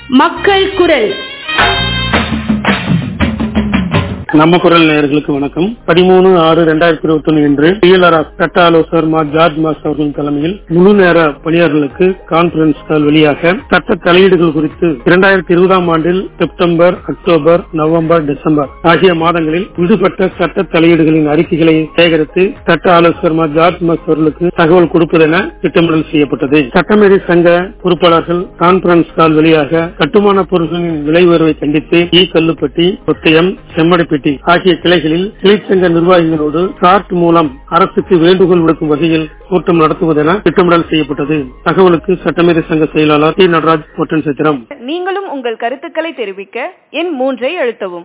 மக்கள் குரல் நம்ம குரல் நேயர்களுக்கு வணக்கம் பதிமூணு ஆறு ரெண்டாயிரத்தி இருபத்தி ஒன்னு இன்று டிஎல்ஆர் சட்ட ஆலோசகர் மா ஜார்ஜ் மாஸ் அவர்களின் தலைமையில் முழு நேர பணியாளர்களுக்கு கான்பரன்ஸ் கால் வெளியாக சட்ட தலையீடுகள் குறித்து இரண்டாயிரத்தி இருபதாம் ஆண்டில் செப்டம்பர் அக்டோபர் நவம்பர் டிசம்பர் ஆகிய மாதங்களில் விடுபட்ட சட்ட தலையீடுகளின் அறிக்கைகளை சேகரித்து சட்ட ஆலோசகர் மா ஜார்ஜ் மாஸ் அவர்களுக்கு தகவல் கொடுப்பதென திட்டமிடல் செய்யப்பட்டது சட்டமேதை சங்க பொறுப்பாளர்கள் கான்பரன்ஸ் கால் வெளியாக கட்டுமான பொருட்களின் விலை உயர்வை கண்டித்து ஈ கல்லுப்பட்டி ஒத்தயம் செம்மடைப்பட்டி ஆகிய கிளைகளில் கிளைச்சங்க நிர்வாகிகளோடு கார்ட் மூலம் அரசுக்கு வேண்டுகோள் விடுக்கும் வகையில் கூட்டம் நடத்துவதென திட்டமிடல் செய்யப்பட்டது தகவலுக்கு சட்டமேதை சங்க செயலாளர் டி நடராஜ் ஒட்டன் சித்திரம் நீங்களும் உங்கள் கருத்துக்களை தெரிவிக்க எண் மூன்றை அழுத்தவும்